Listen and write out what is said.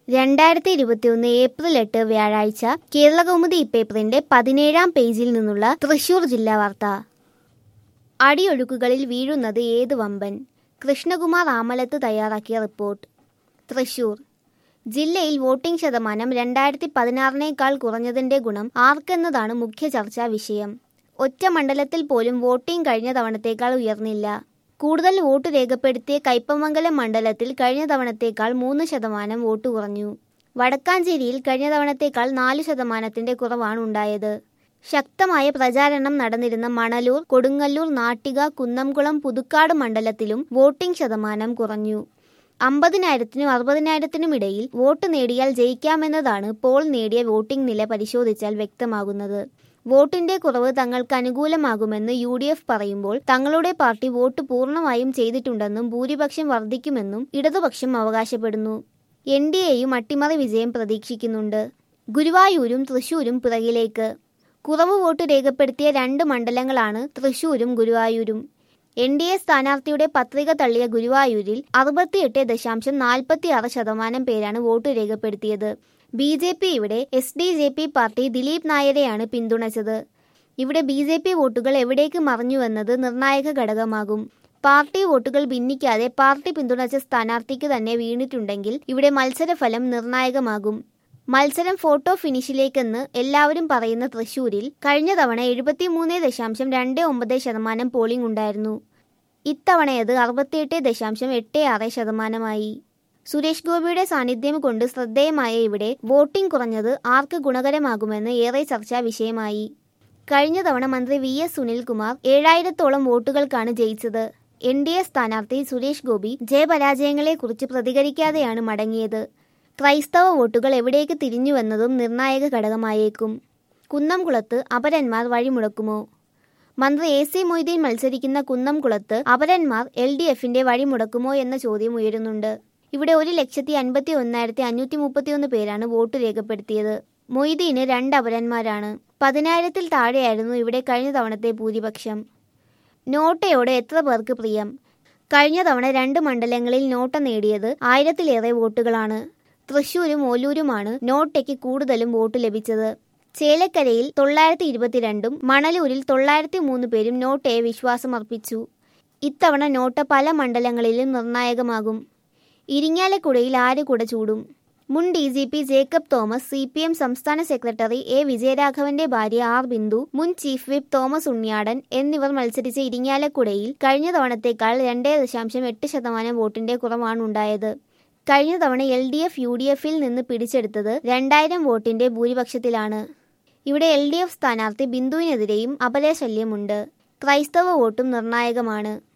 രണ്ടായിരത്തി ഇരുപത്തിയൊന്ന് ഏപ്രിൽ എട്ട് വ്യാഴാഴ്ച കേരളകൗമുദി ഇപ്പേപ്പറിന്റെ പതിനേഴാം പേജിൽ നിന്നുള്ള തൃശൂർ ജില്ലാ വാർത്ത അടിയൊഴുക്കുകളിൽ വീഴുന്നത് ഏത് വമ്പൻ കൃഷ്ണകുമാർ ആമലത്ത് തയ്യാറാക്കിയ റിപ്പോർട്ട് തൃശൂർ ജില്ലയിൽ വോട്ടിംഗ് ശതമാനം രണ്ടായിരത്തി പതിനാറിനേക്കാൾ കുറഞ്ഞതിന്റെ ഗുണം ആർക്കെന്നതാണ് മുഖ്യ ചർച്ചാ വിഷയം ഒറ്റ മണ്ഡലത്തിൽ പോലും വോട്ടിംഗ് കഴിഞ്ഞ തവണത്തേക്കാൾ ഉയർന്നില്ല കൂടുതൽ വോട്ട് രേഖപ്പെടുത്തിയ കയ്പമംഗലം മണ്ഡലത്തിൽ കഴിഞ്ഞ തവണത്തേക്കാൾ മൂന്ന് ശതമാനം വോട്ട് കുറഞ്ഞു വടക്കാഞ്ചേരിയിൽ കഴിഞ്ഞ തവണത്തേക്കാൾ നാല് ശതമാനത്തിന്റെ കുറവാണ് ഉണ്ടായത് ശക്തമായ പ്രചാരണം നടന്നിരുന്ന മണലൂർ കൊടുങ്ങല്ലൂർ നാട്ടിക കുന്നംകുളം പുതുക്കാട് മണ്ഡലത്തിലും വോട്ടിംഗ് ശതമാനം കുറഞ്ഞു അമ്പതിനായിരത്തിനും അറുപതിനായിരത്തിനും ഇടയിൽ വോട്ട് നേടിയാൽ ജയിക്കാമെന്നതാണ് പോൾ നേടിയ വോട്ടിംഗ് നില പരിശോധിച്ചാൽ വ്യക്തമാകുന്നത് വോട്ടിന്റെ കുറവ് തങ്ങൾക്ക് അനുകൂലമാകുമെന്ന് യു ഡി എഫ് പറയുമ്പോൾ തങ്ങളുടെ പാർട്ടി വോട്ട് പൂർണ്ണമായും ചെയ്തിട്ടുണ്ടെന്നും ഭൂരിപക്ഷം വർദ്ധിക്കുമെന്നും ഇടതുപക്ഷം അവകാശപ്പെടുന്നു എൻ ഡി എയും അട്ടിമറി വിജയം പ്രതീക്ഷിക്കുന്നുണ്ട് ഗുരുവായൂരും തൃശൂരും പിറകിലേക്ക് കുറവ് വോട്ട് രേഖപ്പെടുത്തിയ രണ്ട് മണ്ഡലങ്ങളാണ് തൃശൂരും ഗുരുവായൂരും എൻ ഡി എ സ്ഥാനാർത്ഥിയുടെ പത്രിക തള്ളിയ ഗുരുവായൂരിൽ അറുപത്തിയെട്ട് ദശാംശം നാൽപ്പത്തി ആറ് ശതമാനം പേരാണ് വോട്ട് രേഖപ്പെടുത്തിയത് ബി ജെ പി ഇവിടെ S D J P party Dileep നായരെയാണ് പിന്തുണച്ചത് ഇവിടെ ബി ജെ പി വോട്ടുകൾ എവിടേക്ക് മറഞ്ഞുവെന്നത് നിർണായക ഘടകമാകും പാർട്ടി വോട്ടുകൾ ഭിന്നിക്കാതെ പാർട്ടി പിന്തുണച്ച സ്ഥാനാർത്ഥിക്ക് തന്നെ വീണിട്ടുണ്ടെങ്കിൽ ഇവിടെ മത്സരഫലം നിർണായകമാകും മത്സരം ഫോട്ടോ ഫിനിഷിലേക്കെന്ന് എല്ലാവരും പറയുന്ന തൃശൂരിൽ കഴിഞ്ഞ തവണ എഴുപത്തിമൂന്ന് ദശാംശം രണ്ട് ഒമ്പത് ശതമാനം പോളിംഗ് ഉണ്ടായിരുന്നു ഇത്തവണയത് അറുപത്തിയെട്ട് ദശാംശം എട്ട് ആറ് ശതമാനമായി സുരേഷ് ഗോപിയുടെ സാന്നിധ്യം കൊണ്ട് ശ്രദ്ധേയമായ ഇവിടെ വോട്ടിംഗ് കുറഞ്ഞത് ആർക്ക് ഗുണകരമാകുമെന്ന് ഏറെ ചർച്ചാ വിഷയമായി കഴിഞ്ഞ തവണ മന്ത്രി വി എസ് സുനിൽകുമാർ ഏഴായിരത്തോളം വോട്ടുകൾക്കാണ് ജയിച്ചത് എൻ ഡി എ സ്ഥാനാർത്ഥി സുരേഷ് ഗോപി ജയപരാജയങ്ങളെക്കുറിച്ച് പ്രതികരിക്കാതെയാണ് മടങ്ങിയത് ക്രൈസ്തവ വോട്ടുകൾ എവിടേക്ക് തിരിഞ്ഞുവെന്നതും നിർണായക ഘടകമായേക്കും കുന്നംകുളത്ത് അപരന്മാർ വഴിമുടക്കുമോ മന്ത്രി എ സി മൊയ്തീൻ മത്സരിക്കുന്ന കുന്നംകുളത്ത് അപരന്മാർ എൽ ഡി എഫിന്റെ വഴിമുടക്കുമോ എന്ന ചോദ്യം ഉയരുന്നുണ്ട് ഇവിടെ ഒരു ലക്ഷത്തി അൻപത്തി ഒന്നായിരത്തി അഞ്ഞൂറ്റി മുപ്പത്തിയൊന്ന് പേരാണ് വോട്ട് രേഖപ്പെടുത്തിയത് മൊയ്തീന് രണ്ട് അപരന്മാരാണ് പതിനായിരത്തിൽ താഴെയായിരുന്നു ഇവിടെ കഴിഞ്ഞ തവണത്തെ ഭൂരിപക്ഷം നോട്ടയോട് എത്ര പേർക്ക് പ്രിയം കഴിഞ്ഞ തവണ രണ്ട് മണ്ഡലങ്ങളിൽ നോട്ട നേടിയത് ആയിരത്തിലേറെ വോട്ടുകളാണ് തൃശൂരും ഓലൂരുമാണ് നോട്ടയ്ക്ക് കൂടുതലും വോട്ട് ലഭിച്ചത് ചേലക്കരയിൽ തൊള്ളായിരത്തി ഇരുപത്തിരണ്ടും മണലൂരിൽ തൊള്ളായിരത്തി മൂന്ന് പേരും നോട്ടയെ വിശ്വാസമർപ്പിച്ചു ഇത്തവണ നോട്ട പല മണ്ഡലങ്ങളിലും നിർണായകമാകും ഇരിങ്ങാലക്കുടയിൽ ആര് കുട ചൂടും മുൻ D G P Jacob Thomas C P M സംസ്ഥാന സെക്രട്ടറി എ വിജയരാഘവന്റെ ഭാര്യ ആർ ബിന്ദു മുൻ ചീഫ് വിപ്പ് തോമസ് ഉണ്ണിയാടൻ എന്നിവർ മത്സരിച്ച ഇരിങ്ങാലക്കുടയിൽ കഴിഞ്ഞ തവണത്തേക്കാൾ രണ്ടേ ദശാംശം എട്ട് ശതമാനം വോട്ടിന്റെ കുറവാണുണ്ടായത് കഴിഞ്ഞ തവണ L D F U D എഫിൽ നിന്ന് പിടിച്ചെടുത്തത് രണ്ടായിരം വോട്ടിന്റെ ഭൂരിപക്ഷത്തിലാണ് ഇവിടെ എൽ ഡി എഫ് സ്ഥാനാർത്ഥി ബിന്ദുവിനെതിരെയും അപലശല്യമുണ്ട് ക്രൈസ്തവ വോട്ടും നിർണായകമാണ്